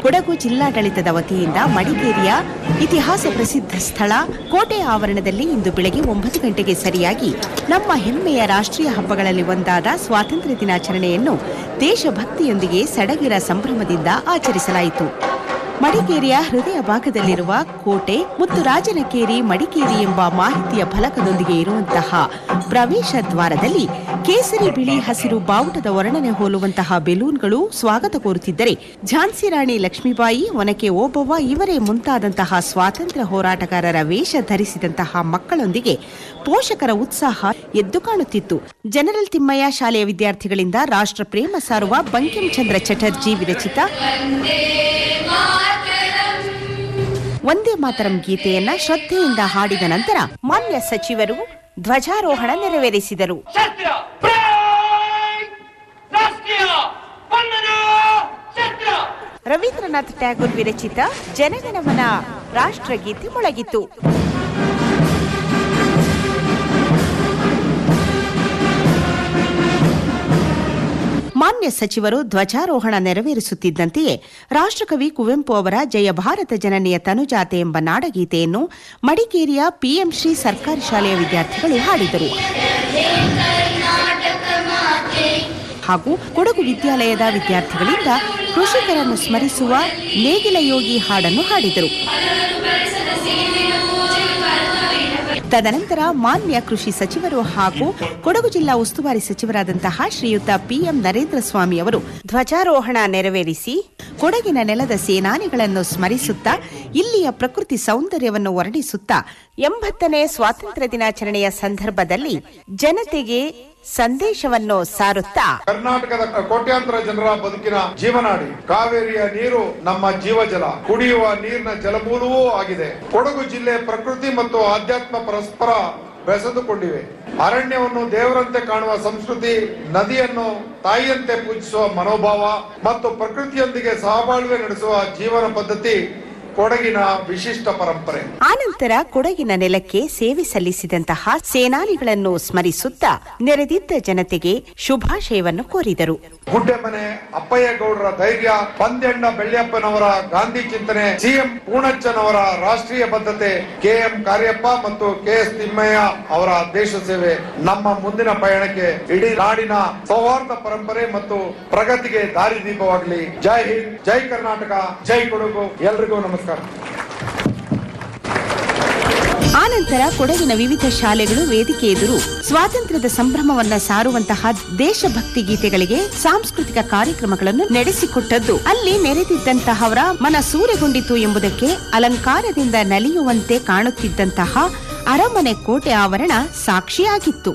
ಕೊಡಗು ಜಿಲ್ಲಾಡಳಿತದ ವತಿಯಿಂದ ಮಡಿಕೇರಿಯ ಇತಿಹಾಸ ಪ್ರಸಿದ್ಧ ಸ್ಥಳ ಕೋಟೆ ಆವರಣದಲ್ಲಿ ಇಂದು ಬೆಳಗ್ಗೆ ಒಂಬತ್ತು ಗಂಟೆಗೆ ಸರಿಯಾಗಿ ನಮ್ಮ ಹೆಮ್ಮೆಯ ರಾಷ್ಟ್ರೀಯ ಹಬ್ಬಗಳಲ್ಲಿ ಒಂದಾದ ಸ್ವಾತಂತ್ರ್ಯ ದಿನಾಚರಣೆಯನ್ನು ದೇಶಭಕ್ತಿಯೊಂದಿಗೆ ಸಡಗಿರ ಸಂಭ್ರಮದಿಂದ ಆಚರಿಸಲಾಯಿತು ಮಡಿಕೇರಿಯ ಹೃದಯ ಭಾಗದಲ್ಲಿರುವ ಕೋಟೆ ಮತ್ತು ರಾಜನಕೇರಿ ಮಡಿಕೇರಿ ಎಂಬ ಮಾಹಿತಿಯ ಫಲಕದೊಂದಿಗೆ ಇರುವಂತಹ ಪ್ರವೇಶ ದ್ವಾರದಲ್ಲಿ ಕೇಸರಿ ಬಿಳಿ ಹಸಿರು ಬಾವುಟದ ವರ್ಣನೆ ಹೋಲುವಂತಹ ಬೆಲೂನ್ಗಳು ಸ್ವಾಗತ ಕೋರುತ್ತಿದ್ದರೆ ಝಾನ್ಸಿ ರಾಣಿ ಲಕ್ಷ್ಮೀಬಾಯಿ ಒನಕೆ ಓಬವ್ವ ಇವರೇ ಮುಂತಾದಂತಹ ಸ್ವಾತಂತ್ರ್ಯ ಹೋರಾಟಗಾರರ ವೇಷ ಧರಿಸಿದಂತಹ ಮಕ್ಕಳೊಂದಿಗೆ ಪೋಷಕರ ಉತ್ಸಾಹ ಎದ್ದು ಕಾಣುತ್ತಿತ್ತು ಜನರಲ್ ತಿಮ್ಮಯ್ಯ ಶಾಲೆಯ ವಿದ್ಯಾರ್ಥಿಗಳಿಂದ ರಾಷ್ಟ್ರ ಪ್ರೇಮ ಸಾರುವ ಬಂಕಿಂ ಚಂದ್ರ ಚಟರ್ಜಿ ವಿರಚಿತ ಒಂದೇ ಮಾತರಂ ಗೀತೆಯನ್ನ ಶ್ರದ್ಧೆಯಿಂದ ಹಾಡಿದ ನಂತರ ಮಾನ್ಯ ಸಚಿವರು ಧ್ವಜಾರೋಹಣ ನೆರವೇರಿಸಿದರು ಶಸ್ತ್ರ ಬ್ರೇಕ್! ರಾಷ್ಟ್ರೀಯ ವಂದನ ಶಸ್ತ್ರ ರವೀಂದ್ರನಾಥ್ ಟ್ಯಾಗೋರ್ ವಿರಚಿತ ಜನಗಣಮನ ರಾಷ್ಟ್ರಗೀತೆ ಮೊಳಗಿತು ಮಾನ್ಯ ಸಚಿವರು ಧ್ವಜಾರೋಹಣ ನೆರವೇರಿಸುತ್ತಿದ್ದಂತೆಯೇ ರಾಷ್ಟ್ರಕವಿ ಕುವೆಂಪು ಅವರ ಜಯ ಭಾರತ ಜನನಿಯ ತನುಜಾತೆ ಎಂಬ ನಾಡಗೀತೆಯನ್ನು ಮಡಿಕೇರಿಯ ಪಿಎಂ ಶ್ರೀ ಸರ್ಕಾರಿ ಶಾಲೆಯ ವಿದ್ಯಾರ್ಥಿಗಳು ಹಾಡಿದರು ಹಾಗೂ ಕೊಡಗು ವಿದ್ಯಾಲಯದ ವಿದ್ಯಾರ್ಥಿಗಳಿಂದ ಕೃಷಿಕರನ್ನು ಸ್ಮರಿಸುವ ನೇಗಿಲ ಯೋಗಿ ಹಾಡನ್ನು ಹಾಡಿದರು ತದನಂತರ ಮಾನ್ಯ ಕೃಷಿ ಸಚಿವರು ಹಾಗೂ ಕೊಡಗು ಜಿಲ್ಲಾ ಉಸ್ತುವಾರಿ ಸಚಿವರಾದಂತಹ ಶ್ರೀಯುತ ಪಿಎಂ ನರೇಂದ್ರ ಸ್ವಾಮಿ ಅವರು ಧ್ವಜಾರೋಹಣ ನೆರವೇರಿಸಿ ಕೊಡಗಿನ ನೆಲದ ಸೇನಾನಿಗಳನ್ನು ಸ್ಮರಿಸುತ್ತಾ ಇಲ್ಲಿಯ ಪ್ರಕೃತಿ ಸೌಂದರ್ಯವನ್ನು ವರ್ಣಿಸುತ್ತಾ ಎಂಬತ್ತನೇ ಸ್ವಾತಂತ್ರ್ಯ ದಿನಾಚರಣೆಯ ಸಂದರ್ಭದಲ್ಲಿ ಜನತೆಗೆ ಸಂದೇಶವನ್ನು ಸಾರುತ್ತಾ ಕರ್ನಾಟಕದ ಕೋಟ್ಯಾಂತರ ಜನರ ಬದುಕಿನ ಜೀವನಾಡಿ ಕಾವೇರಿಯ ನೀರು ನಮ್ಮ ಜೀವಜಲ ಕುಡಿಯುವ ನೀರಿನ ಜಲಮೂಲವೂ ಆಗಿದೆ ಕೊಡಗು ಜಿಲ್ಲೆ ಪ್ರಕೃತಿ ಮತ್ತು ಆಧ್ಯಾತ್ಮ ಪರಸ್ಪರ ಬೆಸೆದುಕೊಂಡಿವೆ ಅರಣ್ಯವನ್ನು ದೇವರಂತೆ ಕಾಣುವ ಸಂಸ್ಕೃತಿ ನದಿಯನ್ನು ತಾಯಿಯಂತೆ ಪೂಜಿಸುವ ಮನೋಭಾವ ಮತ್ತು ಪ್ರಕೃತಿಯೊಂದಿಗೆ ಸಹಬಾಳ್ವೆ ನಡೆಸುವ ಜೀವನ ಪದ್ಧತಿ ಕೊಡಗಿನ ವಿಶಿಷ್ಟ ಪರಂಪರೆ ಆನಂತರ ಕೊಡಗಿನ ನೆಲಕ್ಕೆ ಸೇವೆ ಸಲ್ಲಿಸಿದಂತಹ ಸೇನಾನಿಗಳನ್ನು ಸ್ಮರಿಸುತ್ತಾ ನೆರೆದಿದ್ದ ಜನತೆಗೆ ಶುಭಾಶಯವನ್ನು ಕೋರಿದರು ಗುಡ್ಡೆಮನೆ ಅಪ್ಪಯ್ಯ ಗೌಡರ ಧೈರ್ಯ ಪಂದ್ಯಣ್ಣ ಬೆಳ್ಳಿಯಪ್ಪನವರ ಗಾಂಧಿ ಚಿಂತನೆ ಸಿಎಂ ಪೂಣಚ್ಚನವರ ರಾಷ್ಟ್ರೀಯ ಬದ್ಧತೆ ಕೆಎಂ ಕಾರ್ಯಪ್ಪ ಮತ್ತು ಕೆಎಸ್ ತಿಮ್ಮಯ್ಯ ಅವರ ದೇಶ ಸೇವೆ ನಮ್ಮ ಮುಂದಿನ ಪಯಣಕ್ಕೆ ಇಡೀ ನಾಡಿನ ಸೌಹಾರ್ದ ಪರಂಪರೆ ಮತ್ತು ಪ್ರಗತಿಗೆ ದಾರಿದೀಪವಾಗಲಿ ಜೈ ಹಿಂದ್ ಜೈ ಕರ್ನಾಟಕ ಜೈ ಕೊಡಗು ಎಲ್ರಿಗೂ ನಮಸ್ಕಾರ ಆನಂತರ ಕೊಡಗಿನ ವಿವಿಧ ಶಾಲೆಗಳು ವೇದಿಕೆ ಎದುರು ಸ್ವಾತಂತ್ರ್ಯದ ಸಂಭ್ರಮವನ್ನ ಸಾರುವಂತಹ ದೇಶಭಕ್ತಿ ಗೀತೆಗಳಿಗೆ ಸಾಂಸ್ಕೃತಿಕ ಕಾರ್ಯಕ್ರಮಗಳನ್ನು ನಡೆಸಿಕೊಟ್ಟದ್ದು ಅಲ್ಲಿ ನೆರೆದಿದ್ದಂತಹವರ ಮನ ಸೂರೆಗೊಂಡಿತು ಎಂಬುದಕ್ಕೆ ಅಲಂಕಾರದಿಂದ ನಲಿಯುವಂತೆ ಕಾಣುತ್ತಿದ್ದಂತಹ ಅರಮನೆ ಕೋಟೆ ಆವರಣ ಸಾಕ್ಷಿಯಾಗಿತ್ತು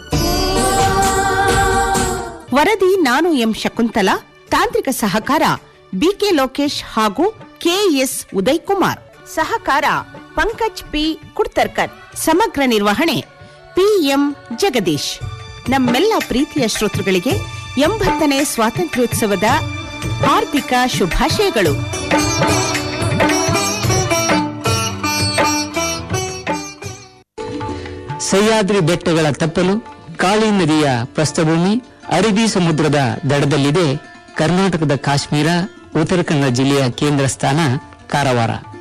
ವರದಿ ನಾನು ಎಂ ಶಕುಂತಲಾ ತಾಂತ್ರಿಕ ಸಹಕಾರ ಬಿಕೆ ಲೋಕೇಶ್ ಹಾಗೂ ಕೆಎಸ್ ಉದಯ್ ಕುಮಾರ್ ಸಹಕಾರ ಪಂಕಜ್ ಪಿ ಕುಡ್ತರ್ಕರ್ ಸಮಗ್ರ ನಿರ್ವಹಣೆ ಪಿಎಂ ಜಗದೀಶ್ ನಮ್ಮೆಲ್ಲ ಪ್ರೀತಿಯ ಶ್ರೋತೃಗಳಿಗೆ ಎಂಬತ್ತನೇ ಸ್ವಾತಂತ್ರ್ಯೋತ್ಸವದ ಹಾರ್ದಿಕ ಶುಭಾಶಯಗಳು ಸಹ್ಯಾದ್ರಿ ಬೆಟ್ಟಗಳ ತಪ್ಪಲು ಕಾಳಿ ನದಿಯ ಪ್ರಸ್ಥಭೂಮಿ ಅರಬ್ಬಿ ಸಮುದ್ರದ ದಡದಲ್ಲಿದೆ ಕರ್ನಾಟಕದ ಕಾಶ್ಮೀರ ಉತ್ತರ ಕನ್ನಡ ಜಿಲ್ಲೆಯ ಕೇಂದ್ರ ಸ್ಥಾನ ಕಾರವಾರ